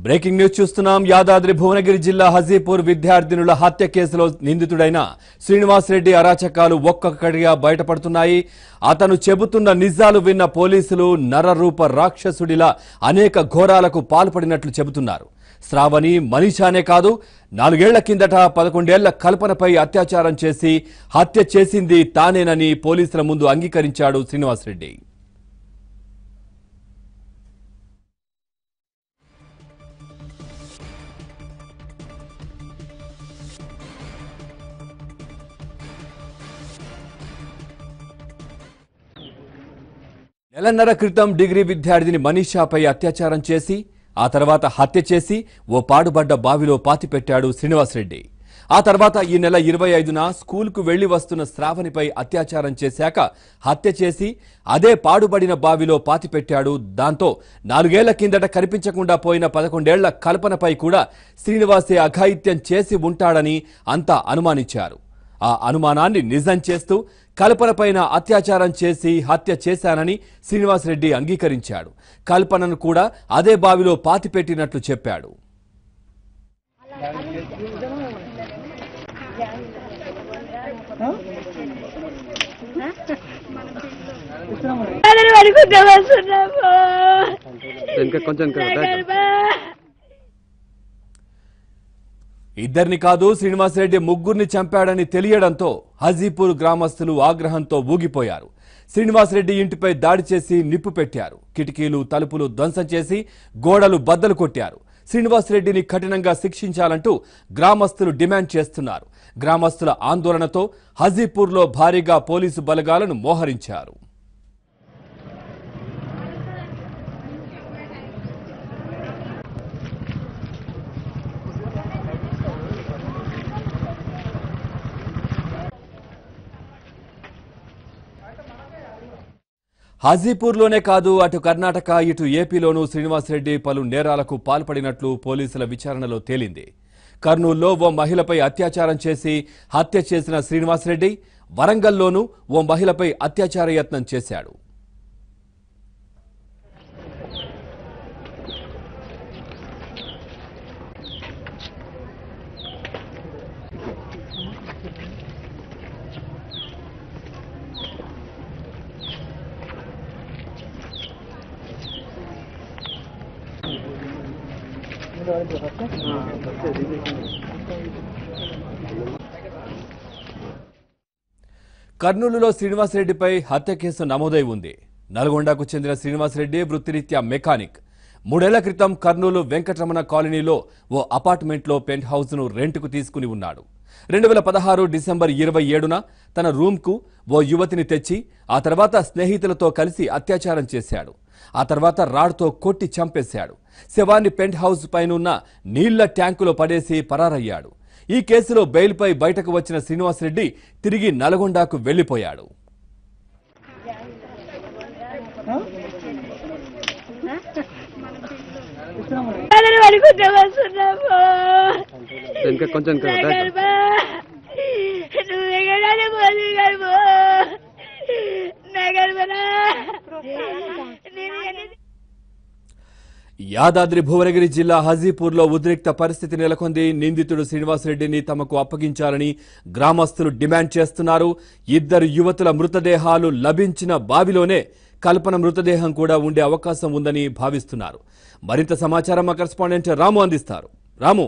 Breaking news చూస్తున్నాం యాదాద్రి భువనగిరి జిల్లా హజీపూర్ విద్యార్థినుల హత్య కేసులో నిందితుడైన శ్రీనివాసరెడ్డి అరాచకాలు ఒక్కొక్కటిగా బయటపడుతున్నాయి అతను చెబుతున్న నిజాలు విన్న పోలీసులు నరరూప రాక్షసుడిలా అనేక ఘోరాలకు పాల్పడినట్లు చెబుతున్నారు శ్రావణి మనీషానే కాదు నాలుగేళ్ల కిందట పదకొండేళ్ల కల్పనపై అత్యాచారం చేసి హత్య చేసింది తానేనని పోలీసుల ముందు అంగీకరించాడు శ్రీనివాసరెడ్డి నెలన్నర క్రితం డిగ్రీ విద్యార్థిని మనీషాపై అత్యాచారం చేసి ఆ తర్వాత హత్య చేసి ఓ పాడుబడ్డ బావిలో పాతిపెట్టాడు శ్రీనివాసరెడ్డి ఆ తర్వాత ఈ నెల ఇరవై ఐదున స్కూల్కు వెళ్లి వస్తున్న శ్రావణిపై అత్యాచారం చేశాక హత్య చేసి అదే పాడుబడిన బావిలో పాతిపెట్టాడు దాంతో నాలుగేళ్ల కిందట కనిపించకుండా పోయిన పదకొండేళ్ల కల్పనపై కూడా శ్రీనివాసే అఘాయిత్యం చేసి ఉంటాడని అంతా అనుమానించారు ఆ అనుమానాన్ని నిజం చేస్తూ కల్పనపైన అత్యాచారం చేసి హత్య చేశానని శ్రీనివాసరెడ్డి అంగీకరించాడు కల్పనను కూడా అదే బావిలో పాతిపెట్టినట్లు చెప్పాడు అందరి వరకు వస్తున్నాము ఇంకా కొంచెం ఇంకా బ్యాక్. ఇద్దరిని కాదు శ్రీనివాసరెడ్డి ముగ్గురిని చంపాడని తెలియడంతో హజీపూర్ గ్రామస్తులు ఆగ్రహంతో ఊగిపోయారు శ్రీనివాసరెడ్డి ఇంటిపై దాడి చేసి నిప్పు పెట్టారు కిటికీలు తలుపులు ధ్వంసం చేసి గోడలు బద్దలు కొట్టారు శ్రీనివాసరెడ్డిని కఠినంగా శిక్షించాలంటూ గ్రామస్తులు డిమాండ్ చేస్తున్నారు గ్రామస్తుల ఆందోళనతో హజీపూర్లో భారీగా పోలీసు బలగాలను మోహరించారు హాజీపూర్లోనే కాదు అటు కర్ణాటక ఇటు ఏపీలోనూ శ్రీనివాసరెడ్డి పలు నేరాలకు పాల్పడినట్లు పోలీసుల విచారణలో తేలింది కర్నూలులో ఓ మహిళపై అత్యాచారం చేసి హత్య చేసిన శ్రీనివాసరెడ్డి వరంగల్లోనూ ఓ మహిళపై అత్యాచార యత్నం చేశాడు కర్నూలులో శ్రీనివాసరెడ్డిపై హత్య కేసు నమోదై ఉంది నల్గొండకు చెందిన శ్రీనివాసరెడ్డి వృత్తిరీత్యా మెకానిక్ మూడేళ్ల క్రితం కర్నూలు వెంకటరమణ కాలనీలో ఓ అపార్ట్మెంట్లో పెంట్ హౌస్ను రెంట్కు తీసుకుని ఉన్నాడు రెండు వేల పదహారు డిసెంబర్ ఇరవై ఏడున తన రూమ్కు ఓ యువతిని తెచ్చి ఆ తర్వాత స్నేహితులతో కలిసి అత్యాచారం చేశాడు ఆ తర్వాత రాడ్తో కొట్టి చంపేశాడు శవాన్ని పెంట్ హౌస్ పైనున్న నీళ్ల ట్యాంకులో పడేసి పరారయ్యాడు ఈ కేసులో బెయిల్పై బయటకు వచ్చిన శ్రీనివాసరెడ్డి తిరిగి నల్గొండకు వెళ్లిపోయాడు అందరి వరకు వస్తున్నాము ఇంకా కొంచెం ఇంకా బ్యాక్. నువ్వు ఎగడాలి పోలి గర్భ నా గర్భనా నేను ఎన్ని- యాదాద్రి భువనగిరి జిల్లా హజీపూర్లో ఉద్రిక్త పరిస్థితి నెలకొంది నిందితుడు శ్రీనివాసరెడ్డిని తమకు అప్పగించాలని గ్రామస్తులు డిమాండ్ చేస్తున్నారు ఇద్దరు యువతుల మృతదేహాలు లభించిన బావిలోనే కల్పన మృతదేహం కూడా ఉండే అవకాశం ఉందని భావిస్తున్నారు మరింత సమాచారం మా కరెస్పాండెంట్ రాము అందిస్తారు రాము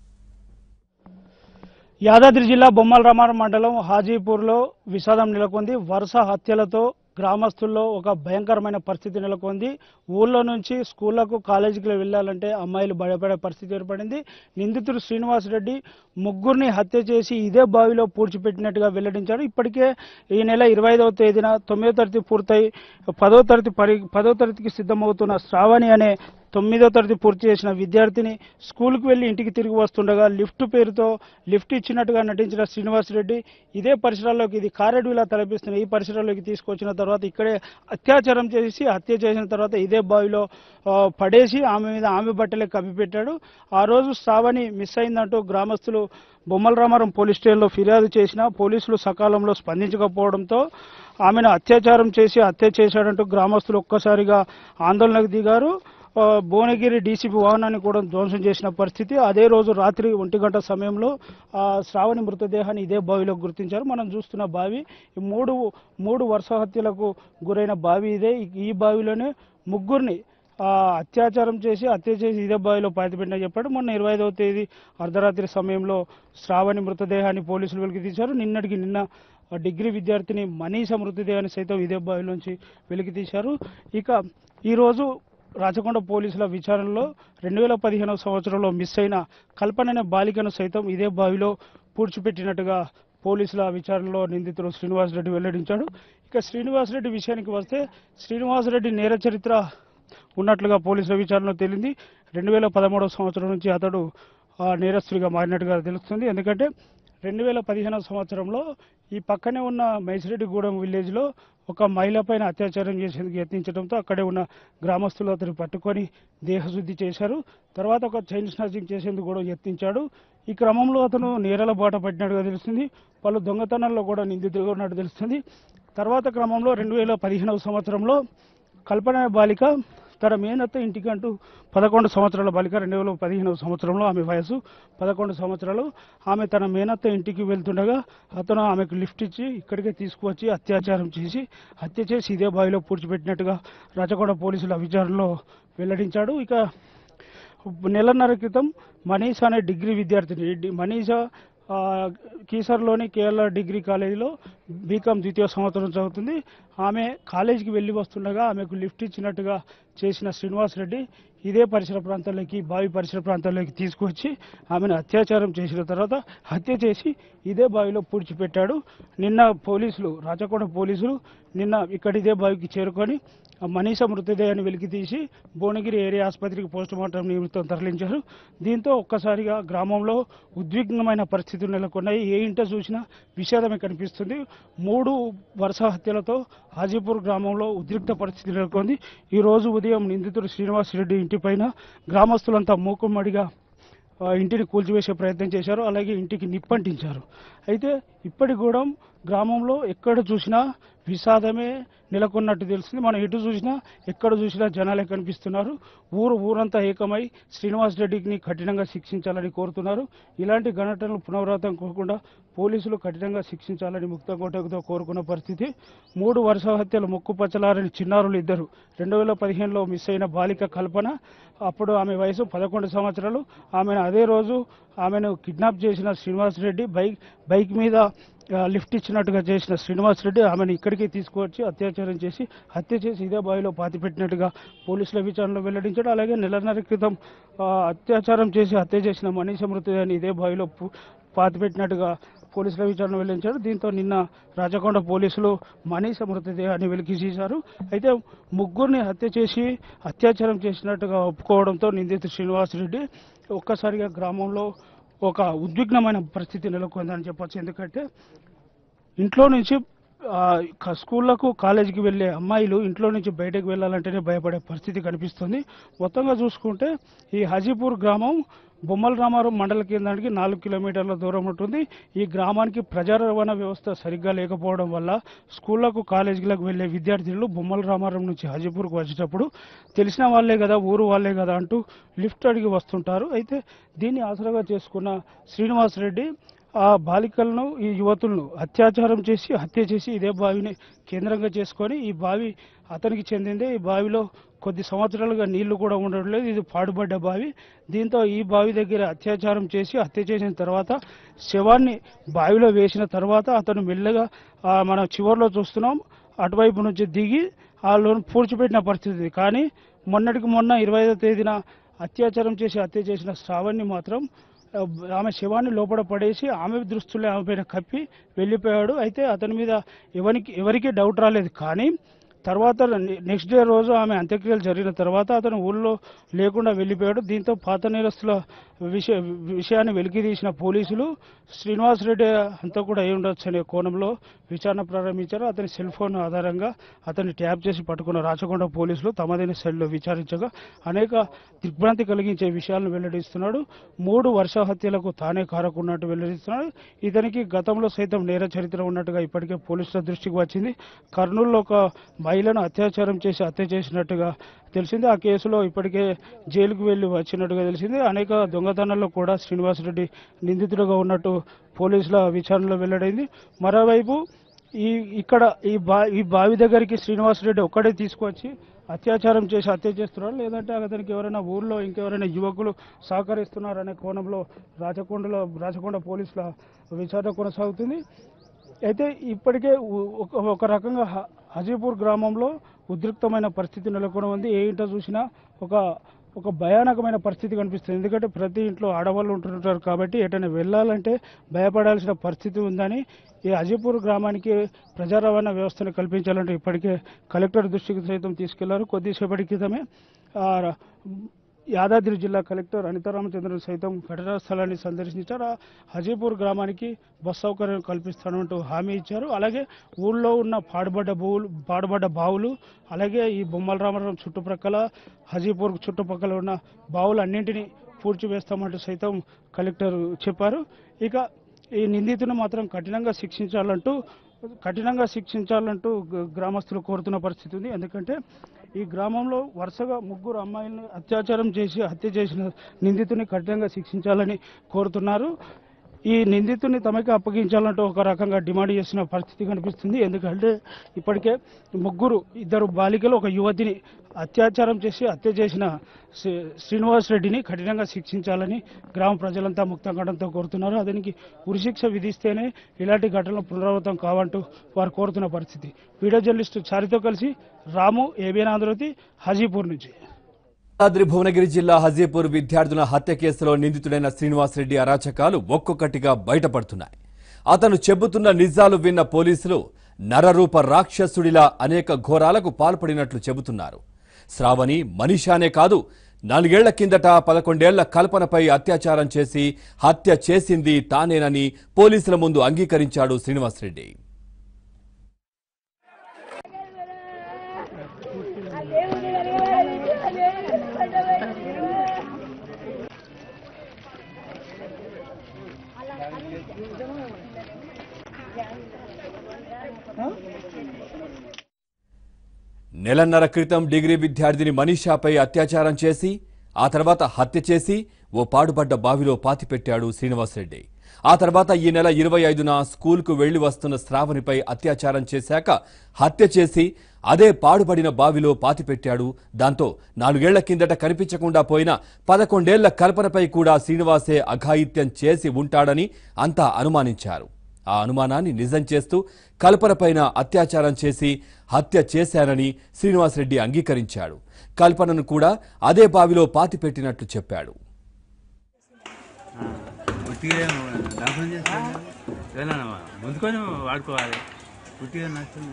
యాదాద్రి జిల్లా బొమ్మల రామారం మండలం హాజీపూర్లో విషాదం నెలకొంది వరుస హత్యలతో గ్రామస్తుల్లో ఒక భయంకరమైన పరిస్థితి నెలకొంది ఊళ్ళో నుంచి స్కూళ్లకు కాలేజీకి వెళ్ళాలంటే అమ్మాయిలు భయపడే పరిస్థితి ఏర్పడింది నిందితుడు శ్రీనివాసరెడ్డి ముగ్గురిని హత్య చేసి ఇదే బావిలో పూడ్చిపెట్టినట్టుగా వెల్లడించాడు ఇప్పటికే ఈ నెల ఇరవై ఐదవ తేదీన తొమ్మిదో తరగతి పూర్తయి పదో తరగతి పరి పదో తరగతికి సిద్ధమవుతున్న శ్రావణి అనే తొమ్మిదో తరగతి పూర్తి చేసిన విద్యార్థిని స్కూల్కి వెళ్ళి ఇంటికి తిరిగి వస్తుండగా లిఫ్ట్ పేరుతో లిఫ్ట్ ఇచ్చినట్టుగా నటించిన శ్రీనివాసరెడ్డి ఇదే పరిసరాల్లోకి ఇది కారెడ్విలా తలపిస్తున్న ఈ పరిసరాల్లోకి తీసుకొచ్చిన తర్వాత ఇక్కడే అత్యాచారం చేసి హత్య చేసిన తర్వాత ఇదే బావిలో ఆ, పడేసి ఆమె మీద ఆమె బట్టలే కప్పిపెట్టాడు ఆ రోజు శ్రావణి మిస్ అయిందంటూ గ్రామస్తులు బొమ్మల రామారం పోలీస్ స్టేషన్లో ఫిర్యాదు చేసినా పోలీసులు సకాలంలో స్పందించకపోవడంతో ఆమెను అత్యాచారం చేసి హత్య చేశాడంటూ గ్రామస్తులు ఒక్కసారిగా ఆందోళనకు దిగారు ఆ, భువనగిరి డీసీపీ వాహనాన్ని కూడా ధ్వంసం చేసిన పరిస్థితి అదే రోజు రాత్రి ఒంటి గంట సమయంలో ఆ, శ్రావణి మృతదేహాన్ని ఇదే బావిలో గుర్తించారు మనం చూస్తున్న బావి ఈ మూడు మూడు వరుస హత్యలకు గురైన బావి ఇదే ఈ- ఈ బావిలోనే ముగ్గురిని ఆ, అత్యాచారం చేసి హత్య చేసి ఇదే బావిలో పాతిపెట్టిన చెప్పాడు మొన్న ఇరవై ఐదవ తేదీ అర్ధరాత్రి సమయంలో శ్రావణి మృతదేహాన్ని పోలీసులు వెలికి తీశారు నిన్నటికి నిన్న ఆ డిగ్రీ విద్యార్థిని మనీష మృతదేహాన్ని సైతం ఇదే బావిలోంచి వెలికి తీశారు ఇక ఈరోజు రాచకొండ పోలీసుల విచారణలో రెండు వేల పదిహేనవ సంవత్సరంలో మిస్ అయిన కల్పన అనే బాలికను సైతం ఇదే బావిలో పూడ్చిపెట్టినట్టుగా పోలీసుల విచారణలో నిందితుడు శ్రీనివాసరెడ్డి వెల్లడించాడు ఇక శ్రీనివాసరెడ్డి విషయానికి వస్తే శ్రీనివాసరెడ్డి నేర చరిత్ర ఉన్నట్లుగా పోలీసుల విచారణలో తేలింది రెండు వేల పదమూడవ సంవత్సరం నుంచి అతడు ఆ, నేరస్తుడిగా మారినట్టుగా తెలుస్తుంది ఎందుకంటే రెండు వేల పదిహేనవ సంవత్సరంలో ఈ పక్కనే ఉన్న మైసిరెడ్డిగూడెం విలేజ్లో ఒక మహిళ పైన అత్యాచారం చేసేందుకు యత్నించడంతో అక్కడే ఉన్న గ్రామస్తులు అతను పట్టుకొని దేహశుద్ధి చేశారు తర్వాత ఒక చైన్ స్నాచింగ్ చేసేందుకు కూడా యత్నించాడు ఈ క్రమంలో అతను నేరాల బాట పడినట్టుగా తెలుస్తుంది పలు దొంగతనాల్లో కూడా నిందితుడిగా ఉన్నట్టు తెలుస్తుంది తర్వాత క్రమంలో రెండు వేల పదిహేనవ సంవత్సరంలో కల్పన అనే బాలిక తన మేనత్త ఇంటికంటూ పదకొండు సంవత్సరాల బాలిక రెండు వేల పదిహేనవ సంవత్సరంలో ఆమె వయసు పదకొండు సంవత్సరాలు ఆమె తన మేనత్త ఇంటికి వెళ్తుండగా అతను ఆమెకు లిఫ్ట్ ఇచ్చి ఇక్కడికే తీసుకువచ్చి అత్యాచారం చేసి హత్య చేసి ఇదే బావిలో పూడ్చిపెట్టినట్టుగా రాచకొండ పోలీసుల విచారణలో వెల్లడించాడు ఇక నెలన్నర క్రితం మనీషా అనే డిగ్రీ విద్యార్థిని డి- మనీషా ఆ, కీసర్లోని కేరళ డిగ్రీ కాలేజీలో బీకామ్ ద్వితీయ సంవత్సరం చదువుతుంది ఆమె కాలేజీకి వెళ్ళి వస్తుండగా ఆమెకు లిఫ్ట్ ఇచ్చినట్టుగా చేసిన శ్రీనివాస్ రెడ్డి ఇదే పరిసర ప్రాంతాల్లోకి బావి పరిసర ప్రాంతాల్లోకి తీసుకువచ్చి ఆమెను అత్యాచారం చేసిన తర్వాత హత్య చేసి ఇదే బావిలో పూడ్చిపెట్టాడు నిన్న పోలీసులు రాచకొండ పోలీసులు నిన్న ఇక్కడ ఇదే బావికి చేరుకొని ఆ మనీష మృతదేహాన్ని వెలికి తీసి భువనగిరి ఏరియా ఆసుపత్రికి పోస్ట్ మార్టం నిమిత్తం తరలించారు దీంతో ఒక్కసారిగా గ్రామంలో ఉద్విగ్నమైన పరిస్థితులు నెలకొన్నాయి ఏ ఇంట చూసినా విషాదమే కనిపిస్తుంది మూడు వరుస హత్యలతో హాజీపూర్ గ్రామంలో ఉద్రిక్త పరిస్థితి నెలకొంది ఈ రోజు ఉదయం నిందితుడు శ్రీనివాస్ రెడ్డి ఇంటిపైన గ్రామస్తులంతా మూకుమ్మడిగా ఆ, ఇంటిని కూల్చివేసే ప్రయత్నం చేశారు అలాగే ఇంటికి నిప్పంటించారు అయితే ఇప్పటికి కూడా గ్రామంలో ఎక్కడ చూసినా విషాదమే నెలకొన్నట్టు తెలుస్తుంది మనం ఎటు చూసినా ఎక్కడ చూసినా జనాలే కనిపిస్తున్నారు ఊరు ఊరంతా ఏకమై శ్రీనివాస్ రెడ్డిని కఠినంగా శిక్షించాలని కోరుతున్నారు ఇలాంటి ఘటనలు పునరావృతం కాకుండా పోలీసులు కఠినంగా శిక్షించాలని ముక్త కోటకుతో కోరుకున్న పరిస్థితి మూడు వరుస హత్యలు ముక్కు పచ్చలారని చిన్నారులు ఇద్దరు రెండు వేల పదిహేనులో మిస్ అయిన బాలిక కల్పన అప్పుడు ఆమె వయసు పదకొండు సంవత్సరాలు ఆమెను అదే రోజు ఆమెను కిడ్నాప్ చేసిన శ్రీనివాస్ రెడ్డి బైక్ బైక్ మీద ఆ, లిఫ్ట్ ఇచ్చినట్టుగా చేసిన శ్రీనివాస్ రెడ్డి ఆమెను ఇక్కడికి తీసుకువచ్చి అత్యాచారం చేసి హత్య చేసి ఇదే బావిలో పాతిపెట్టినట్టుగా పోలీసుల విచారణలో వెల్లడించాడు అలాగే నెలన్నర క్రితం ఆ, అత్యాచారం చేసి హత్య చేసిన మనీష మృతదేహాన్ని ఇదే బావిలో పు- పాతిపెట్టినట్టుగా పోలీసుల విచారణ వెల్లడించారు దీంతో నిన్న రాచకొండ పోలీసులు మనీష మృతదేహాన్ని వెలికి తీశారు అయితే ముగ్గురిని హత్య చేసి అత్యాచారం చేసినట్టుగా ఒప్పుకోవడంతో నిందితుడు శ్రీనివాస్ రెడ్డి ఒక్కసారిగా గ్రామంలో ఒక ఉద్విగ్నమైన పరిస్థితి నెలకొందని చెప్పొచ్చు ఎందుకంటే ఇంట్లో నుంచి ఆ, క- స్కూళ్లకు కాలేజీకి వెళ్ళే అమ్మాయిలు ఇంట్లో నుంచి బయటకు వెళ్ళాలంటేనే భయపడే పరిస్థితి కనిపిస్తుంది మొత్తంగా చూసుకుంటే ఈ హాజీపూర్ గ్రామం బొమ్మల రామారం మండల కేంద్రానికి నాలుగు కిలోమీటర్ల దూరం ఉంటుంది ఈ గ్రామానికి ప్రజా రవాణా వ్యవస్థ సరిగ్గా లేకపోవడం వల్ల స్కూళ్లకు కాలేజీలకు వెళ్ళే విద్యార్థులు బొమ్మల రామారం నుంచి హాజీపూర్కు వచ్చేటప్పుడు తెలిసిన వాళ్ళే కదా ఊరు వాళ్ళే కదా అంటూ లిఫ్ట్ అడిగి వస్తుంటారు అయితే దీన్ని ఆసరాగా చేసుకున్న శ్రీనివాస్ రెడ్డి ఆ బాలికలను ఈ యువతులను అత్యాచారం చేసి హత్య చేసి ఇదే బావిని కేంద్రంగా చేసుకొని ఈ బావి అతనికి చెందిందే ఈ బావిలో కొద్ది సంవత్సరాలుగా నీళ్లు కూడా ఉండడం లేదు ఇది పాడుబడ్డ బావి దీంతో ఈ బావి దగ్గర అత్యాచారం చేసి హత్య చేసిన తర్వాత శవాన్ని బావిలో వేసిన తర్వాత అతను మెల్లగా ఆ, మనం చివరిలో చూస్తున్నాం అటువైపు నుంచి దిగి వాళ్ళను పూడ్చిపెట్టిన పరిస్థితి ఉంది. కానీ మొన్నటికి మొన్న ఇరవై ఐదో తేదీన అత్యాచారం చేసి హత్య చేసిన శ్రావణ్ని మాత్రం ఆ, ఆమె శవాన్ని లోపల పడేసి ఆమె దృష్టిలో ఆమె పైన కప్పి వెళ్ళిపోయాడు అయితే అతని మీద ఎవరికి ఎవరికీ డౌట్ రాలేదు కానీ తర్వాత నెక్స్ట్ డే రోజు ఆమె అంత్యక్రియలు జరిగిన తర్వాత అతను ఊళ్ళో లేకుండా వెళ్ళిపోయాడు దీంతో పాత నేరస్తుల విషయ విషయాన్ని వెలికి తీసిన పోలీసులు శ్రీనివాస్ రెడ్డి అంతా కూడా అయి ఉండొచ్చు అనే కోణంలో విచారణ ప్రారంభించారు అతని సెల్ ఫోన్ ఆధారంగా అతన్ని ట్యాప్ చేసి పట్టుకున్న రాచకొండ పోలీసులు తమదైన శైలిలో విచారించగా అనేక దిగ్భ్రాంతి కలిగించే విషయాలను వెల్లడిస్తున్నాడు మూడు వర్ష హత్యలకు తానే కారకున్నట్టు వెల్లడిస్తున్నాడు ఇతనికి గతంలో సైతం నేర చరిత్ర ఉన్నట్టుగా ఇప్పటికే పోలీసుల దృష్టికి వచ్చింది కర్నూలులో ఒక మహిళను అత్యాచారం చేసి హత్య చేసినట్టుగా తెలిసింది ఆ కేసులో ఇప్పటికే జైలుకు వెళ్లి వచ్చినట్టుగా తెలిసింది అనేక దొంగతనాల్లో కూడా శ్రీనివాసరెడ్డి నిందితుడుగా ఉన్నట్టు పోలీసుల విచారణలో వెల్లడైంది మరోవైపు ఈ ఇక్కడ ఈ బా ఈ బావి దగ్గరికి శ్రీనివాసరెడ్డి ఒక్కడే తీసుకొచ్చి అత్యాచారం చేసి హత్య చేస్తున్నారు లేదంటే అతనికి ఎవరైనా ఊర్లో ఇంకెవరైనా యువకులు సహకరిస్తున్నారనే కోణంలో రాచకొండలో రాచకొండ పోలీసుల విచారణ కొనసాగుతుంది అయితే ఇప్పటికే ఉ- ఒక ఒక రకంగా హ- హజీపూర్ గ్రామంలో ఉద్రిక్తమైన పరిస్థితి నెలకొని ఉంది ఏ ఇంట చూసినా ఒక ఒక భయానకమైన పరిస్థితి కనిపిస్తుంది ఎందుకంటే ప్రతి ఇంట్లో ఆడవాళ్ళు ఉంటుంటారు కాబట్టి ఎటైనా వెళ్ళాలంటే భయపడాల్సిన పరిస్థితి ఉందని ఈ అజీపూర్ గ్రామానికి ప్రజా రవాణా వ్యవస్థను కల్పించాలంటే ఇప్పటికే కలెక్టర్ దృష్టికి సైతం తీసుకెళ్లారు కొద్దిసేపటి క్రితమే ఆ, యాదాద్రి జిల్లా కలెక్టర్ అనిత రామచంద్రన్ సైతం ఘటనా స్థలాన్ని సందర్శించారు ఆ హజీపూర్ గ్రామానికి బస్ సౌకర్యం కల్పిస్తానంటూ హామీ ఇచ్చారు అలాగే ఊళ్ళో ఉన్న పాడుబడ్డ భూములు పాడుబడ్డ బావులు అలాగే ఈ బొమ్మల రామవరం చుట్టుప్రక్కల హజీపూర్ చుట్టుపక్కల ఉన్న బావులు అన్నింటినీ పూడ్చివేస్తామంటూ సైతం కలెక్టర్ చెప్పారు ఇక ఈ నిందితుని మాత్రం కఠినంగా శిక్షించాలంటూ కఠినంగా శిక్షించాలంటూ గ- గ్రామస్తులు కోరుతున్న పరిస్థితి ఉంది ఎందుకంటే ఈ గ్రామంలో వరుసగా ముగ్గురు అమ్మాయిల్ని అత్యాచారం చేసి హత్య చేసిన నిందితుని కఠినంగా శిక్షించాలని కోరుతున్నారు ఈ నిందితుని తమకి అప్పగించాలంటూ ఒక రకంగా డిమాండ్ చేసిన పరిస్థితి కనిపిస్తుంది ఎందుకంటే ఇప్పటికే ముగ్గురు ఇద్దరు బాలికలు ఒక యువతిని అత్యాచారం చేసి హత్య చేసిన శ్రీ- శ్రీనివాస్ రెడ్డిని కఠినంగా శిక్షించాలని గ్రామ ప్రజలంతా ముక్తంగడంతో కోరుతున్నారు అతనికి ఉరిశిక్ష విధిస్తేనే ఇలాంటి ఘటనలు పునరావృతం కావంటూ వారు కోరుతున్న పరిస్థితి వీడియో జర్నలిస్టు చారితో కలిసి రాము ఏబిఎన్ ఆంధ్రవతి హాజీపూర్ నుంచి యాదాద్రి భువనగిరి జిల్లా హజీపూర్ విద్యార్థుల హత్య కేసులో నిందితుడైన శ్రీనివాసరెడ్డి అరాచకాలు ఒక్కొక్కటిగా బయటపడుతున్నాయి అతను చెబుతున్న నిజాలు విన్న పోలీసులు నరరూప రాక్షసుడిలా అనేక ఘోరాలకు పాల్పడినట్లు చెబుతున్నారు శ్రావణి మనీషానే కాదు నాలుగేళ్ల కిందట పదకొండేళ్ల కల్పనపై అత్యాచారం చేసి హత్య చేసింది తానేనని పోలీసుల ముందు అంగీకరించాడు శ్రీనివాసరెడ్డి నెలన్నర క్రితం డిగ్రీ విద్యార్థిని మనీషాపై అత్యాచారం చేసి ఆ తర్వాత హత్య చేసి ఓ పాడుపడ్డ బావిలో పాతిపెట్టాడు శ్రీనివాసరెడ్డి ఆ తర్వాత ఈ నెల ఇరవై ఐదున స్కూల్కు వెళ్లి వస్తున్న శ్రావణిపై అత్యాచారం చేశాక హత్య చేసి అదే పాడుపడిన బావిలో పాతిపెట్టాడు దాంతో నాలుగేళ్ల కిందట కనిపించకుండా పోయిన పదకొండేళ్ల కల్పనపై కూడా శ్రీనివాసే అఘాయిత్యం చేసి ఉంటాడని అంతా అనుమానించారు ఆ అనుమానాన్ని నిజం చేస్తూ కల్పనపైన అత్యాచారం చేసి హత్య చేశానని శ్రీనివాసరెడ్డి అంగీకరించాడు కల్పనను కూడా అదే బావిలో పాతిపెట్టినట్లు చెప్పాడు ఉట్టిగా డాక్టర్ చేస్తాను ఏదైనా ముందుకొని వాడుకోవాలి ఉట్టిగా నష్టం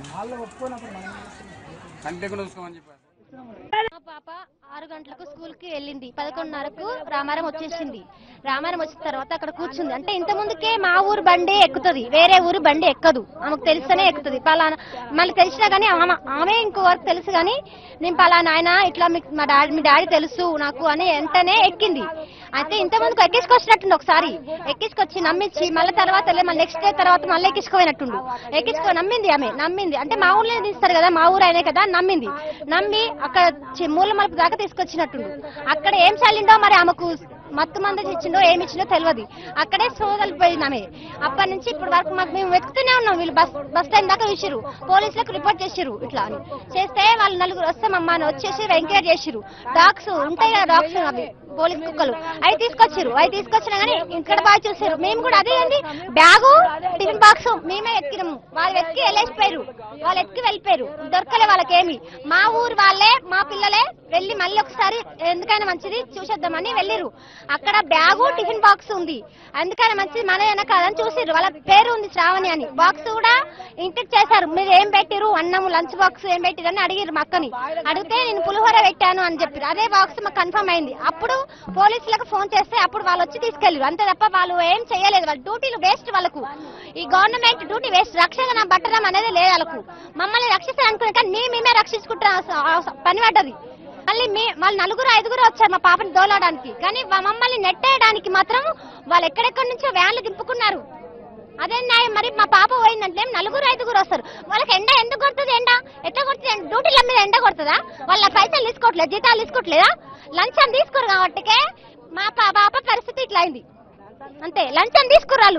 మా పాప ఆరు గంటలకు స్కూల్ కి వెళ్ళింది పదకొండున్నరకు రామారం వచ్చేసింది రామారం వచ్చిన తర్వాత అక్కడ కూర్చుంది అంటే ఇంత ముందుకే మా ఊరు బండి ఎక్కుతుంది వేరే ఊరు బండి ఎక్కదు ఆమెకు తెలిస్తేనే ఎక్కుతుంది పలానా మళ్ళీ తెలిసినా కానీ ఆమె ఆమె ఇంకో వరకు తెలుసు కానీ నేను పలానా ఆయన ఇట్లా మీకు మా డాడీ మీ డాడీ తెలుసు నాకు అని వెంటనే ఎక్కింది అయితే ఇంత ముందుకు ఎక్కించుకొచ్చినట్టుండు ఒకసారి ఎక్కించుకొచ్చి నమ్మించి మళ్ళీ తర్వాత మళ్ళీ నెక్స్ట్ డే తర్వాత మళ్ళీ ఎక్కించుకోపోయినట్టుండు ఎక్కించుకో నమ్మింది ఆమె నమ్మింది అంటే మా ఊర్లో తీస్తారు కదా మా ఊరు అయినే కదా నమ్మింది నమ్మి అక్కడ చి- మూల మలుపు దాకా తీసుకొచ్చినట్టుండు అక్కడ ఏం చల్లిండో మరి ఆమెకు మత్తు మందు ఇచ్చిండో ఏమి ఇచ్చిండో తెలియదు అక్కడే సోదలు పోయినామే అప్పటి నుంచి ఇప్పటి వరకు మాకు మేము వెతుకుతూనే ఉన్నాం వీళ్ళు బస్ బస్ స్టాండ్ దాకా చూసిరు పోలీసులకు రిపోర్ట్ చేసిరు ఇట్లా అని చేస్తే వాళ్ళు నలుగురు వస్తామమ్మా అని వచ్చేసి ఎంక్వైరీ చేసిరు డాగ్స్ ఉంటాయి కదా డాగ్స్ అవి పోలీస్ కుక్కలు అవి తీసుకొచ్చారు అవి తీసుకొచ్చినా కానీ ఇక్కడ బాగా చూసారు మేము కూడా అదే అండి బ్యాగు టిఫిన్ బాక్స్ మేమే ఎక్కినాము వాళ్ళు వెతికి వెళ్ళేసిపోయారు వాళ్ళు ఎత్తుకి వెళ్ళిపోయారు దొరకలే వాళ్ళకేమి మా ఊరు వాళ్ళే మా పిల్లలే వెళ్ళి మళ్ళీ ఒకసారి ఎందుకైనా మంచిది చూసేద్దామని వెళ్ళిరు అక్కడ బ్యాగు టిఫిన్ బాక్స్ ఉంది అందుకని మంచిది మన వెనకాలని చూసిర్రు వాళ్ళ పేరు ఉంది శ్రావణి అని బాక్స్ కూడా ఇంటికి చేశారు మీరు ఏం పెట్టిరు అన్నము లంచ్ బాక్స్ ఏం పెట్టిరు అని అడిగిరు మా అక్కని అడిగితే నేను పులిహోర పెట్టాను అని చెప్పారు అదే బాక్స్ మాకు కన్ఫర్మ్ అయింది అప్పుడు పోలీసులకు ఫోన్ చేస్తే అప్పుడు వాళ్ళు వచ్చి తీసుకెళ్ళారు అంతే తప్ప వాళ్ళు ఏం చేయలేదు వాళ్ళ డ్యూటీలు వేస్ట్ వాళ్ళకు ఈ గవర్నమెంట్ డ్యూటీ వేస్ట్ రక్షణ పట్టడం అనేది లేదు వాళ్ళకు మమ్మల్ని రక్షిస్తారు అనుకునే కానీ మేము మేమే రక్షించుకుంటున్నాం ఆ స- ఆ స- పని పడ్డది మళ్ళీ మీ వాళ్ళు నలుగురు ఐదుగురు వచ్చారు మా పాపని దోలడానికి కానీ వా- మమ్మల్ని నెట్టేయడానికి మాత్రం వాళ్ళు ఎక్కడెక్కడి నుంచో వ్యాన్లు దింపుకున్నారు అదే న్యాయం మరి మా పాప పోయిందంటే నలుగురు ఐదుగురు వస్తారు వాళ్ళకి ఎండ ఎందుకు కొడుతుంది ఎండ ఎట్లా కొడుతుంది ఎండ? డ్యూటీల మీద ఎండ కొడుతుందా వాళ్ళ పైసలు తీసుకోవట్లేదు జీతాలు తీసుకోవట్లేదా లంచం తీసుకోరు కాబట్టికే మా పా- పాప పరిస్థితి ఇట్లా అయింది అంతే లంచం తీసుకురాలు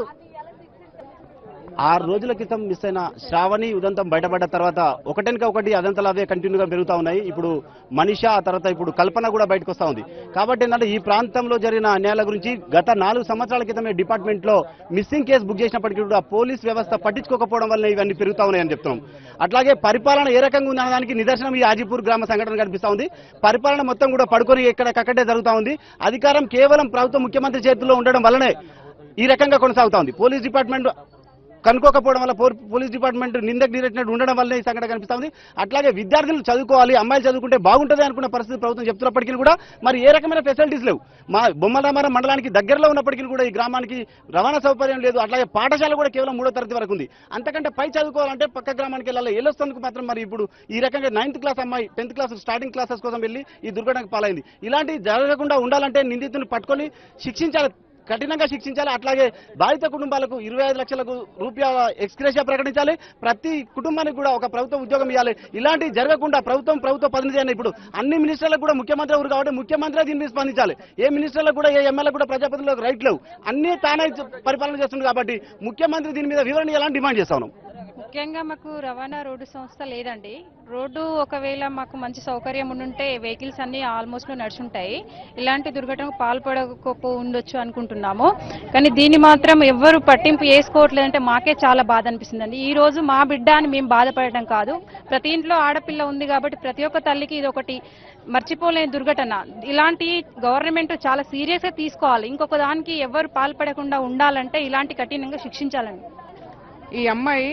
ఆరు రోజుల క్రితం మిస్ అయిన శ్రావణి ఉదంతం బయటపడ్డ తర్వాత ఒకటెనక ఒకటి అదంతలు అవే కంటిన్యూగా పెరుగుతా ఉన్నాయి ఇప్పుడు మనిష ఆ తర్వాత ఇప్పుడు కల్పన కూడా బయటకు వస్తా ఉంది కాబట్టి ఏంటంటే ఈ ప్రాంతంలో జరిగిన అన్యాయాల గురించి గత నాలుగు సంవత్సరాల క్రితమే డిపార్ట్మెంట్ లో మిస్సింగ్ కేసు బుక్ చేసినప్పటికీ కూడా పోలీస్ వ్యవస్థ పట్టించుకోకపోవడం వల్ల ఇవన్నీ పెరుగుతా ఉన్నాయని చెప్తున్నాం అట్లాగే పరిపాలన ఏ రకంగా ఉందన్న దానికి నిదర్శనం ఈ ఆజిపూర్ గ్రామ సంఘటన కనిపిస్తా ఉంది పరిపాలన మొత్తం కూడా పడుకొని ఎక్కడకక్కడే జరుగుతా ఉంది అధికారం కేవలం ప్రభుత్వ ముఖ్యమంత్రి చేతుల్లో ఉండడం వల్లనే ఈ రకంగా కొనసాగుతా ఉంది పోలీస్ డిపార్ట్మెంట్ కనుక్కోకపోవడం వల్ల పో- పోలీస్ డిపార్ట్మెంట్ నిందకు నీరెట్టినట్టు ఉండడం వల్ల ఈ సంఘటన కనిపిస్తా ఉంది అట్లాగే విద్యార్థులు చదువుకోవాలి అమ్మాయిలు చదువుకుంటే బాగుంటుంది అనుకున్న పరిస్థితి ప్రభుత్వం చెప్తున్నప్పటికీ కూడా మరి ఏ రకమైన ఫెసిలిటీస్ లేవు మా బొమ్మరామారం మండలానికి దగ్గరలో ఉన్నప్పటికీ కూడా ఈ గ్రామానికి రవాణా సౌకర్యం లేదు అట్లాగే పాఠశాల కూడా కేవలం మూడో తరగతి వరకు ఉంది అంతకంటే పై చదువుకోవాలంటే పక్క గ్రామానికి వెళ్ళాలి వెళ్ళొస్తందుకు మాత్రం మరి ఇప్పుడు ఈ రకంగా నైన్త్ క్లాస్ అమ్మాయి టెన్త్ క్లాస్ స్టార్టింగ్ క్లాసెస్ కోసం వెళ్ళి ఈ దుర్ఘటనకు పాలైంది ఇలాంటి జరగకుండా ఉండాలంటే నిందితుని పట్టుకొని శిక్షించాలి కఠినంగా శిక్షించాలి అట్లాగే బాధిత కుటుంబాలకు ఇరవై ఐదు లక్షలకు రూపాయల ఎక్స్గ్రేషియా ప్రకటించాలి ప్రతి కుటుంబానికి కూడా ఒక ప్రభుత్వ ఉద్యోగం ఇవ్వాలి ఇలాంటివి జరగకుండా ప్రభుత్వం ప్రభుత్వ ప్రతినిధి అయిన ఇప్పుడు అన్ని మినిస్టర్లకు కూడా ముఖ్యమంత్రి ఎవరు కాబట్టి ముఖ్యమంత్రి దీని మీద స్పందించాలి ఏ మినిస్టర్లకు కూడా ఏ ఎమ్మెల్యే కూడా ప్రజాప్రతినిధులకు రైట్ లేవు అన్ని తానే పరిపాలన చేస్తుంది కాబట్టి ముఖ్యమంత్రి దీని మీద వివరణ ఇవ్వాలని డిమాండ్ చేస్తా ఉన్నాం ముఖ్యంగా మాకు రవాణా రోడ్డు సంస్థ లేదండి రోడ్డు ఒకవేళ మాకు మంచి సౌకర్యం ఉండుంటే వెహికల్స్ అన్ని ఆల్మోస్ట్ నడుచుంటాయి ఇలాంటి దుర్ఘటనకు పాల్పడకపో ఉండొచ్చు అనుకుంటున్నాము కానీ దీన్ని మాత్రం ఎవ్వరు పట్టింపు చేసుకోవట్లేదంటే మాకే చాలా బాధ అనిపిస్తుందండి ఈ రోజు మా బిడ్డ అని మేము బాధపడటం కాదు ప్రతి ఇంట్లో ఆడపిల్ల ఉంది కాబట్టి ప్రతి ఒక్క తల్లికి ఇది ఒకటి మర్చిపోలేని దుర్ఘటన ఇలాంటి గవర్నమెంట్ చాలా సీరియస్ గా తీసుకోవాలి ఇంకొక దానికి ఎవరు పాల్పడకుండా ఉండాలంటే ఇలాంటి కఠినంగా శిక్షించాలండి ఈ అమ్మాయి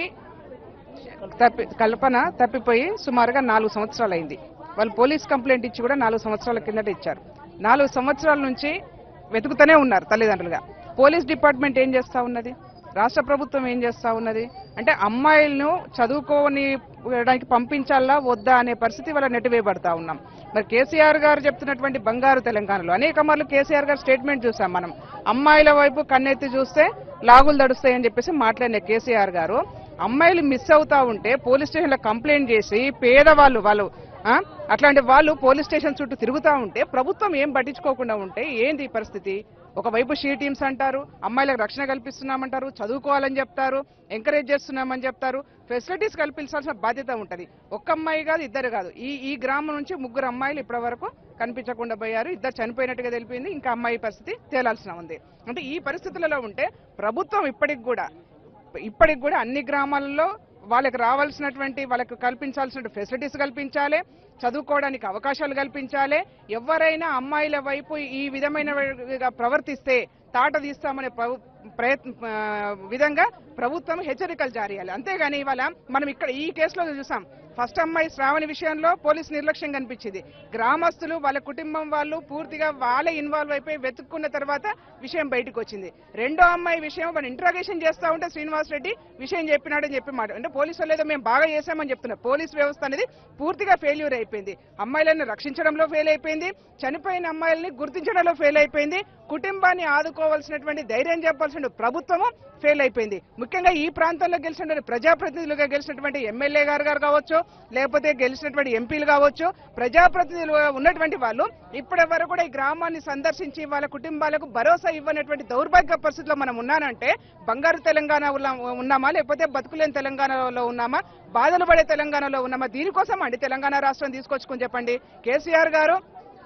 తప్పి కల్పన తప్పిపోయి సుమారుగా నాలుగు సంవత్సరాలు అయింది వాళ్ళు పోలీస్ కంప్లైంట్ ఇచ్చి కూడా నాలుగు సంవత్సరాల కిందట ఇచ్చారు నాలుగు సంవత్సరాల నుంచి వెతుకుతూనే ఉన్నారు తల్లిదండ్రులుగా పోలీస్ డిపార్ట్మెంట్ ఏం చేస్తా ఉన్నది రాష్ట్ర ప్రభుత్వం ఏం చేస్తా ఉన్నది అంటే అమ్మాయిలను చదువుకోవడానికి పంపించాలా వద్దా అనే పరిస్థితి వాళ్ళ నెట్టివేయబడతా ఉన్నాం మరి కేసీఆర్ గారు చెప్తున్నటువంటి బంగారు తెలంగాణలో అనేక మార్లు కేసీఆర్ గారు స్టేట్మెంట్ చూసాం మనం అమ్మాయిల వైపు కన్నెత్తి చూస్తే లాగులు దడుస్తాయని చెప్పేసి మాట్లాడిన కేసీఆర్ గారు అమ్మాయిలు మిస్ అవుతా ఉంటే పోలీస్ స్టేషన్లో కంప్లైంట్ చేసి పేదవాళ్ళు వాళ్ళు ఆ, అట్లాంటి వాళ్ళు పోలీస్ స్టేషన్ చుట్టూ తిరుగుతా ఉంటే ప్రభుత్వం ఏం పట్టించుకోకుండా ఉంటే ఏంది ఈ పరిస్థితి ఒకవైపు షీ టీమ్స్ అంటారు అమ్మాయిలకు రక్షణ కల్పిస్తున్నామంటారు చదువుకోవాలని చెప్తారు ఎంకరేజ్ చేస్తున్నామని చెప్తారు ఫెసిలిటీస్ కల్పించాల్సిన బాధ్యత ఉంటది ఒక్క అమ్మాయి కాదు ఇద్దరు కాదు ఈ ఈ గ్రామం నుంచి ముగ్గురు అమ్మాయిలు ఇప్పటి వరకు కనిపించకుండా పోయారు ఇద్దరు చనిపోయినట్టుగా తెలిపింది ఇంకా అమ్మాయి పరిస్థితి తేలాల్సిన ఉంది అంటే ఈ పరిస్థితులలో ఉంటే ప్రభుత్వం ఇప్పటికి కూడా ఇప్పటికి కూడా అన్ని గ్రామాలలో వాళ్ళకి రావాల్సినటువంటి వాళ్ళకి కల్పించాల్సిన ఫెసిలిటీస్ కల్పించాలి చదువుకోవడానికి అవకాశాలు కల్పించాలి ఎవరైనా అమ్మాయిల వైపు ఈ విధమైన ప్రవర్తిస్తే తాట తీస్తామనే ప్రభు- ప్రయత్న ఆ, విధంగా ప్రభుత్వం హెచ్చరికలు జారీ చేయాలి అంతేగాని ఇవాళ మనం ఇక్కడ ఈ కేసులో చూసాం ఫస్ట్ అమ్మాయి శ్రావణి విషయంలో పోలీస్ నిర్లక్ష్యం కనిపించింది గ్రామస్తులు వాళ్ళ కుటుంబం వాళ్ళు పూర్తిగా వాళ్ళే ఇన్వాల్వ్ అయిపోయి వెతుక్కున్న తర్వాత విషయం బయటకు వచ్చింది రెండో అమ్మాయి విషయం వాళ్ళు ఇంట్రాగేషన్ చేస్తా ఉంటే శ్రీనివాస్ రెడ్డి విషయం చెప్పినాడని చెప్పి మాట అంటే పోలీసు వాళ్ళు ఏదో మేము బాగా చేశామని చెప్తున్నారు పోలీస్ వ్యవస్థ అనేది పూర్తిగా ఫెయిల్యూర్ అయిపోయింది అమ్మాయిలను రక్షించడంలో ఫెయిల్ అయిపోయింది చనిపోయిన అమ్మాయిల్ని గుర్తించడంలో ఫెయిల్ అయిపోయింది కుటుంబాన్ని ఆదుకోవాల్సినటువంటి ధైర్యం చెప్పాల్సిన ప్రభుత్వము ఫెయిల్ అయిపోయింది ముఖ్యంగా ఈ ప్రాంతంలో గెలిచినటువంటి ప్రజాప్రతినిధులుగా గెలిచినటువంటి ఎమ్మెల్యే గారు గారు కావచ్చు లేకపోతే గెలిచినటువంటి ఎంపీలు కావచ్చు ప్రజాప్రతినిధులుగా ఉన్నటువంటి వాళ్ళు ఇప్పటి వరకు కూడా ఈ గ్రామాన్ని సందర్శించి వాళ్ళ కుటుంబాలకు భరోసా ఇవ్వనటువంటి దౌర్భాగ్య పరిస్థితిలో మనం ఉన్నానంటే బంగారు తెలంగాణ ఉన్నా- ఉన్నామా లేకపోతే బతుకులేని తెలంగాణలో ఉన్నామా బాధలు పడే తెలంగాణలో ఉన్నామా దీనికోసం అండి తెలంగాణ రాష్ట్రం తీసుకొచ్చుకొని చెప్పండి కేసీఆర్ గారు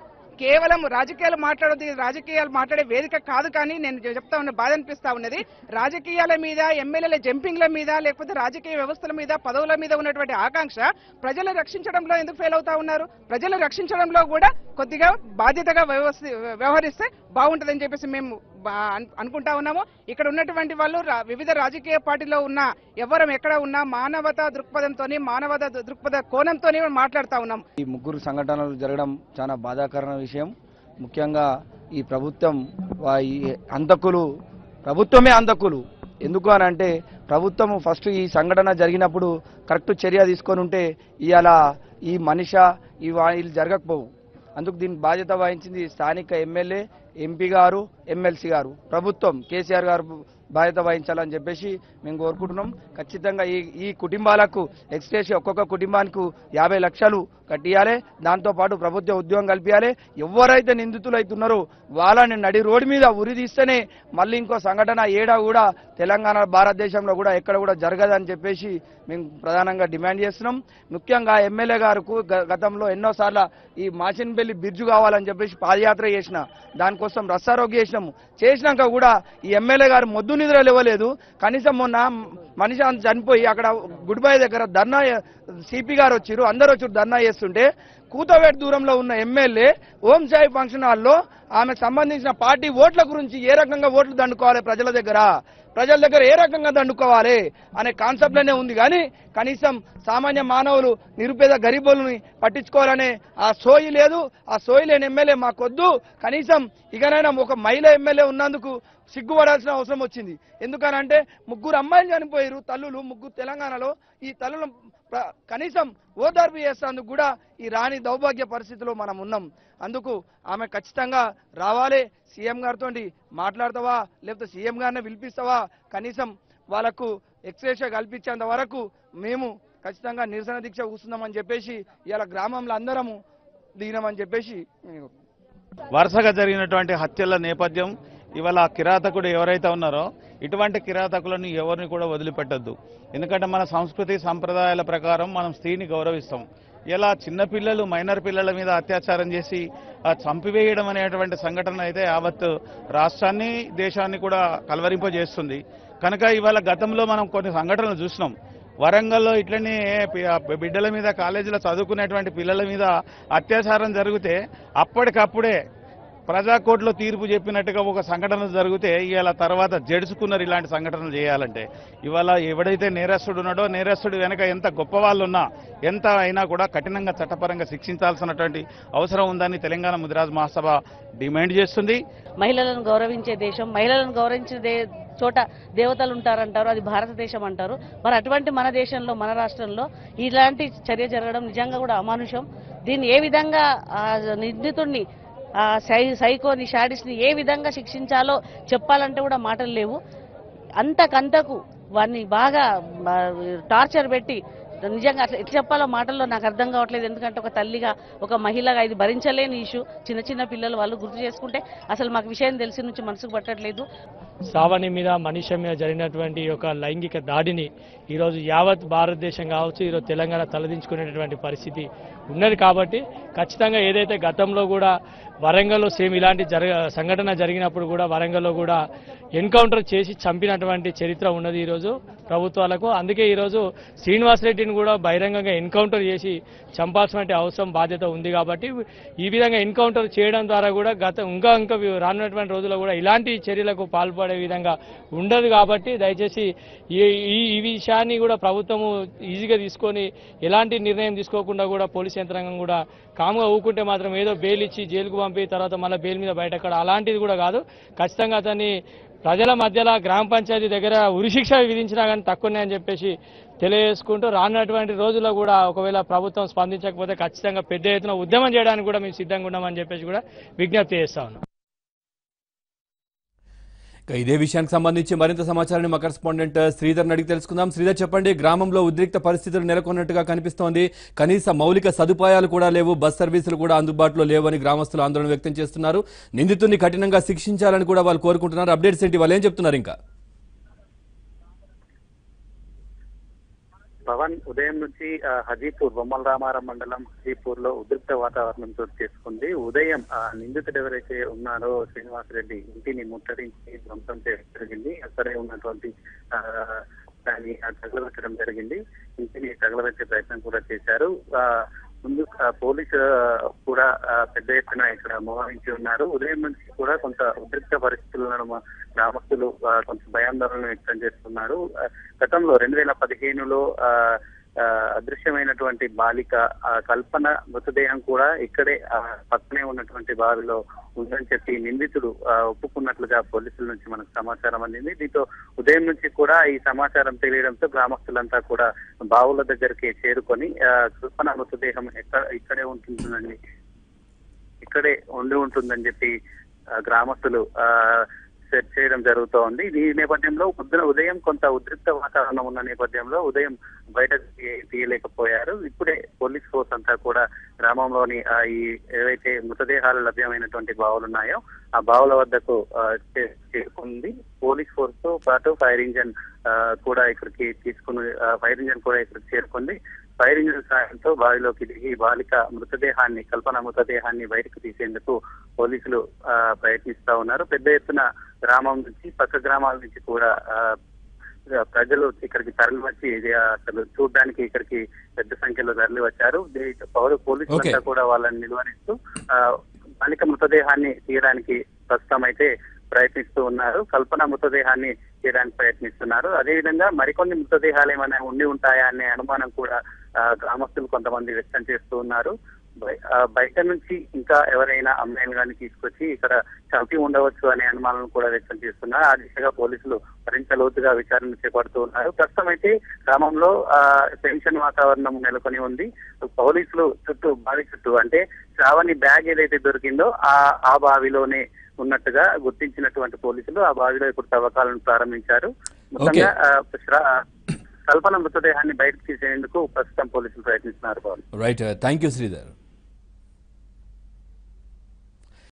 కేవలం రాజకీయాలు మాట్లాడదు ఇది రాజకీయాలు మాట్లాడే వేదిక కాదు కానీ నేను చెప్తా ఉన్న బాధ అనిపిస్తా ఉన్నది రాజకీయాల మీద ఎమ్మెల్యేల జంపింగ్ల మీద లేకపోతే రాజకీయ వ్యవస్థల మీద పదవుల మీద ఉన్నటువంటి ఆకాంక్ష ప్రజలు రక్షించడంలో ఎందుకు ఫెయిల్ అవుతా ఉన్నారు ప్రజలు రక్షించడంలో కూడా కొద్దిగా బాధ్యతగా వ్యవస్థ వ్యవహరిస్తే బాగుంటుందని చెప్పేసి మేము బా- అను- అనుకుంటా ఉన్నాము ఇక్కడ ఉన్నటువంటి వాళ్ళు రా- వివిధ రాజకీయ పార్టీలో ఉన్న ఎవరం ఎక్కడ ఉన్నా మానవతా దృక్పథంతో మానవత దృక్పథ కోణంతో మాట్లాడుతా ఉన్నాం ఈ ముగ్గురు సంఘటనలు జరగడం చాలా బాధాకరమైన విషయం ముఖ్యంగా ఈ ప్రభుత్వం వా- ఈ అంతకులు ప్రభుత్వమే అంతకులు ఎందుకు అని అంటే ప్రభుత్వం ఫస్ట్ ఈ సంఘటన జరిగినప్పుడు కరెక్ట్ చర్య తీసుకొని ఉంటే ఇవాళ ఈ మనిష ఈ వా- వీళ్ళు జరగకపోవు అందుకు దీనికి బాధ్యత వహించింది స్థానిక ఎమ్మెల్యే ఎంపీ గారు ఎమ్మెల్సీ గారు ప్రభుత్వం కేసీఆర్ గారు బాధ్యత వహించాలని చెప్పేసి మేము కోరుకుంటున్నాం ఖచ్చితంగా ఈ ఈ కుటుంబాలకు ఎక్స్టేసి ఒక్కొక్క కుటుంబానికి యాభై లక్షలు కట్టియాలి దాంతోపాటు ప్రభుత్వ ఉద్యోగం కల్పించాలి ఎవరైతే నిందితులు అవుతున్నారో వాళ్ళని నడి రోడ్డు మీద ఉరి తీస్తేనే మళ్ళీ ఇంకో సంఘటన ఏడా కూడా తెలంగాణ భారతదేశంలో కూడా ఎక్కడ కూడా జరగదని చెప్పేసి మేము ప్రధానంగా డిమాండ్ చేస్తున్నాం ముఖ్యంగా ఎమ్మెల్యే గారికి గ- గతంలో ఎన్నోసార్లు ఈ మాచిన్పల్లి బిర్జు కావాలని చెప్పేసి పాదయాత్ర చేసిన దానికోసం రస్సారోగ్య చేసినాము చేసినాక కూడా ఈ ఎమ్మెల్యే గారు మొద్దు నిద్ర లేవలేదు కనీసం మొన్న మనిషి అంత చనిపోయి అక్కడ గుడ్ బై దగ్గర ధర్నా సిపి గారు వచ్చారు అందరు వచ్చి ధర్నా చేస్తుంటే కూతవేట దూరంలో ఉన్న ఎమ్మెల్యే ఓం సాయి ఫంక్షన్ హాల్లో ఆమెకు సంబంధించిన పార్టీ ఓట్ల గురించి ఏ రకంగా ఓట్లు దండుకోవాలి ప్రజల దగ్గర ప్రజల దగ్గర ఏ రకంగా దండుకోవాలి అనే కాన్సెప్ట్లోనే ఉంది కానీ కనీసం సామాన్య మానవులు నిరుపేద గరీబులని పట్టించుకోవాలనే ఆ సోయి లేదు ఆ సోయి లేని ఎమ్మెల్యే మాకొద్దు కనీసం ఇకనైనా ఒక మహిళ ఎమ్మెల్యే ఉన్నందుకు సిగ్గుపడాల్సిన అవసరం వచ్చింది ఎందుకనంటే ముగ్గురు అమ్మాయిలు చనిపోయారు తల్లులు ముగ్గురు తెలంగాణలో ఈ తల్లులు ప్ర- కనీసం ఓదార్పు చేసేందుకు కూడా ఈ రాణి దౌర్భాగ్య పరిస్థితిలో మనం ఉన్నాం అందుకు ఆమె ఖచ్చితంగా రావాలి సీఎం గారితో మాట్లాడతావా లేకపోతే సీఎం గారిని పిలిపిస్తావా కనీసం వాళ్ళకు ఎక్స్రేషియా కల్పించేంత వరకు మేము ఖచ్చితంగా నిరసన దీక్ష కూర్చుందామని చెప్పేసి ఇవాళ గ్రామంలో అందరము దిగినామని చెప్పేసి మేము వరుసగా జరిగినటువంటి హత్యల నేపథ్యం ఇవాళ ఆ కిరాతకుడు ఎవరైతే ఉన్నారో ఇటువంటి కిరాతకులను ఎవరిని కూడా వదిలిపెట్టద్దు ఎందుకంటే మన సంస్కృతి సంప్రదాయాల ప్రకారం మనం స్త్రీని గౌరవిస్తాం ఇలా చిన్నపిల్లలు మైనర్ పిల్లల మీద అత్యాచారం చేసి ఆ చంపివేయడం అనేటువంటి సంఘటన అయితే యావత్ రాష్ట్రాన్ని దేశాన్ని కూడా కలవరింపజేస్తుంది కనుక ఇవాళ గతంలో మనం కొన్ని సంఘటనలు చూసినాం వరంగల్లో ఇట్లనే పి- ఆ బిడ్డల మీద కాలేజీలో చదువుకునేటువంటి పిల్లల మీద అత్యాచారం జరిగితే అప్పటికప్పుడే ప్రజాకోర్టులో తీర్పు చెప్పినట్టుగా ఒక సంఘటన జరిగితే ఇవాళ తర్వాత జడుచుకున్నారు ఇలాంటి సంఘటనలు చేయాలంటే ఇవాళ ఎవడైతే నేరస్తుడు ఉన్నాడో నేరస్తుడు వెనక ఎంత గొప్ప వాళ్ళు ఉన్నా ఎంత అయినా కూడా కఠినంగా చట్టపరంగా శిక్షించాల్సినటువంటి అవసరం ఉందని తెలంగాణ ముదిరాజ్ మహాసభ డిమాండ్ చేస్తుంది మహిళలను గౌరవించే దేశం మహిళలను గౌరవించే దే చోట దేవతలు ఉంటారంటారు అది భారతదేశం అంటారు మరి అటువంటి మన దేశంలో మన రాష్ట్రంలో ఇలాంటి చర్య జరగడం నిజంగా కూడా అమానుషం దీన్ని ఏ విధంగా ఆ నిందితుడిని ఆ సై సైకోని షాడిస్ని ఏ విధంగా శిక్షించాలో చెప్పాలంటే కూడా మాటలు లేవు అంతకంతకు వాడిని బాగా ఆ, టార్చర్ పెట్టి నిజంగా అట్లా ఎట్లా చెప్పాలో మాటల్లో నాకు అర్థం కావట్లేదు ఎందుకంటే ఒక తల్లిగా ఒక మహిళగా ఇది భరించలేని ఇష్యూ చిన్న చిన్న పిల్లలు వాళ్ళు గుర్తు చేసుకుంటే అసలు మాకు విషయం తెలిసి నుంచి మనసుకు పట్టట్లేదు శ్రావణి మీద మనిషి మీద జరిగినటువంటి ఈ యొక్క లైంగిక దాడిని ఈరోజు యావత్ భారతదేశం కావచ్చు ఈరోజు తెలంగాణ తలదించుకునేటటువంటి పరిస్థితి ఉన్నది కాబట్టి ఖచ్చితంగా ఏదైతే గతంలో కూడా వరంగల్లో సేమ్ ఇలాంటి జరగ సంఘటన జరిగినప్పుడు కూడా వరంగల్లో కూడా ఎన్కౌంటర్ చేసి చంపినటువంటి చరిత్ర ఉన్నది ఈరోజు ప్రభుత్వాలకు అందుకే ఈరోజు శ్రీనివాస్ రెడ్డిని కూడా బహిరంగంగా ఎన్కౌంటర్ చేసి చంపాల్సిన అవసరం బాధ్యత ఉంది కాబట్టి ఈ విధంగా ఎన్కౌంటర్ చేయడం ద్వారా కూడా గత ఇంకా ఇంకా రానున్నటువంటి రోజుల్లో కూడా ఇలాంటి చర్యలకు పాల్పడే విధంగా ఉండదు కాబట్టి దయచేసి ఈ ఈ ఈ విషయాన్ని కూడా ప్రభుత్వము ఈజీగా తీసుకొని ఎలాంటి నిర్ణయం తీసుకోకుండా కూడా పోలీస్ యంత్రాంగం కూడా కాముగా ఊకుంటే మాత్రం ఏదో బెయిల్ ఇచ్చి జైలుకు పంపి తర్వాత మళ్ళీ బెయిల్ మీద బయటక్కడ అలాంటిది కూడా కాదు ఖచ్చితంగా అతన్ని ప్రజల మధ్యలో గ్రామ పంచాయతీ దగ్గర ఉరిశిక్ష విధించినా కానీ తక్కువనే అని చెప్పేసి తెలియజేసుకుంటూ రానున్నటువంటి రోజుల్లో కూడా ఒకవేళ ప్రభుత్వం స్పందించకపోతే ఖచ్చితంగా పెద్ద ఎత్తున ఉద్యమం చేయడానికి కూడా మేము సిద్ధంగా ఉన్నామని చెప్పేసి కూడా విజ్ఞప్తి చేస్తా ఉన్నాం ఇక ఇదే విషయానికి సంబంధించి మరింత సమాచారాన్ని మా కరెస్పాండెంట్ శ్రీధర్ అడిగి తెలుసుకుందాం శ్రీధర్ చెప్పండి గ్రామంలో ఉద్రిక్త పరిస్థితులు నెలకొన్నట్టుగా కనిపిస్తోంది కనీస మౌలిక సదుపాయాలు కూడా లేవు బస్ సర్వీసులు కూడా అందుబాటులో లేవని గ్రామస్తులు ఆందోళన వ్యక్తం చేస్తున్నారు నిందితుడిని కఠినంగా శిక్షించాలని కూడా వాళ్ళు కోరుకుంటున్నారు అప్డేట్స్ ఏంటి వాళ్ళు ఏం చెప్తున్నారు ఇంకా పవన్ ఉదయం నుంచి ఆ, హజీపూర్ బొమ్మల రామారం మండలం హజీపూర్ లో ఉద్రిక్త వాతావరణం చోటు చేసుకుంది ఉదయం ఆ నిందితుడు ఎవరైతే ఉన్నారో శ్రీనివాస్ రెడ్డి ఇంటిని ముట్టడించి ధ్వంసం చేయడం జరిగింది అక్కడే ఉన్నటువంటి ఆ, దాన్ని ఆ, తగలబెట్టడం జరిగింది ఇంటిని తగలబెట్టే ప్రయత్నం కూడా చేశారు ఆ, ముందు ఆ, పోలీసు ఆ, కూడా ఆ, పెద్ద ఎత్తున ఇక్కడ మోహరించి ఉన్నారు ఉదయం నుంచి కూడా కొంత ఉద్రిక్త పరిస్థితులను మా గ్రామస్తులు ఆ, కొంత భయాందోళన వ్యక్తం చేస్తున్నారు ఆ, గతంలో రెండు వేల పదిహేనులో ఆ, ఆ, అదృశ్యమైనటువంటి బాలిక ఆ, కల్పన మృతదేహం కూడా ఇక్కడే ఆ, పక్కనే ఉన్నటువంటి బావిలో ఉందని చెప్పి నిందితుడు ఆ, ఒప్పుకున్నట్లుగా పోలీసుల నుంచి మనకు సమాచారం అందింది దీంతో ఉదయం నుంచి కూడా ఈ సమాచారం తెలియడంతో గ్రామస్తులంతా కూడా బావుల దగ్గరికి చేరుకొని ఆ, కల్పన మృతదేహం ఎక్కడ ఇక్కడే ఉంటుందని ఇక్కడే ఉండి ఉంటుందని చెప్పి ఆ, గ్రామస్తులు ఆ, సెట్ చేయడం జరుగుతోంది ఈ నేపథ్యంలో పొద్దున ఉదయం కొంత ఉద్రిక్త వాతావరణం ఉన్న నేపథ్యంలో ఉదయం బయట తీ- తీయలేకపోయారు ఇప్పుడే పోలీస్ ఫోర్స్ అంతా కూడా గ్రామంలోని ఆ, ఈ ఏవైతే మృతదేహాలు లభ్యమైనటువంటి బావులు ఉన్నాయో ఆ బావుల వద్దకు ఆ, చే- చేరుకుంది పోలీస్ ఫోర్స్ తో పాటు ఫైర్ ఇంజన్ ఆ, కూడా ఇక్కడికి తీసుకుని ఆ, ఫైర్ ఇంజన్ కూడా ఇక్కడికి చేరుకుంది ఫైర్ ఇంజన్ సాయంతో బావిలోకి దిగి బాలిక మృతదేహాన్ని కల్పన మృతదేహాన్ని బయటకు తీసేందుకు పోలీసులు ఆ, ప్రయత్నిస్తా ఉన్నారు పెద్ద ఎత్తున గ్రామం నుంచి పక్క గ్రామాల నుంచి కూడా ఆ, ప్రజలు ఇక్కడికి తరలి వచ్చి ఇది అసలు చూడడానికి ఇక్కడికి పెద్ద సంఖ్యలో తరలి వచ్చారు దీ- పౌర పోలీసులంతా కూడా వాళ్ళని నిలువరిస్తూ ఆ, బాలిక మృతదేహాన్ని తీయడానికి ప్రస్తుతం అయితే ప్రయత్నిస్తూ ఉన్నారు కల్పన మృతదేహాన్ని తీయడానికి ప్రయత్నిస్తున్నారు అదేవిధంగా మరికొన్ని మృతదేహాలు ఏమైనా ఉండి ఉంటాయా అనే అనుమానం కూడా ఆ, గ్రామస్తులు కొంతమంది వ్యక్తం చేస్తూ ఉన్నారు బయ- ఆ, బయట నుంచి ఇంకా ఎవరైనా అమ్మాయిలు కానీ తీసుకొచ్చి ఇక్కడ చంపి ఉండవచ్చు అనే అనుమానాలను కూడా వ్యక్తం చేస్తున్నారు ఆ దిశగా పోలీసులు మరింత లోతుగా విచారణ చేపడుతూ ఉన్నారు ప్రస్తుతం అయితే గ్రామంలో ఆ, టెన్షన్ వాతావరణం నెలకొని ఉంది పోలీసులు చుట్టూ బావి చుట్టూ అంటే శ్రావణి బ్యాగ్ ఏదైతే దొరికిందో ఆ ఆ బావిలోనే ఉన్నట్టుగా గుర్తించినటువంటి పోలీసులు ఆ బావిలో ఇప్పుడు తవ్వకాలను ప్రారంభించారు మొత్తంగా ఆ, శ్రా- కల్పన మృతదేహాన్ని బయటకు తీసేందుకు ప్రస్తుతం పోలీసులు ప్రయత్నిస్తున్నారు Pawan right thank you Sridhar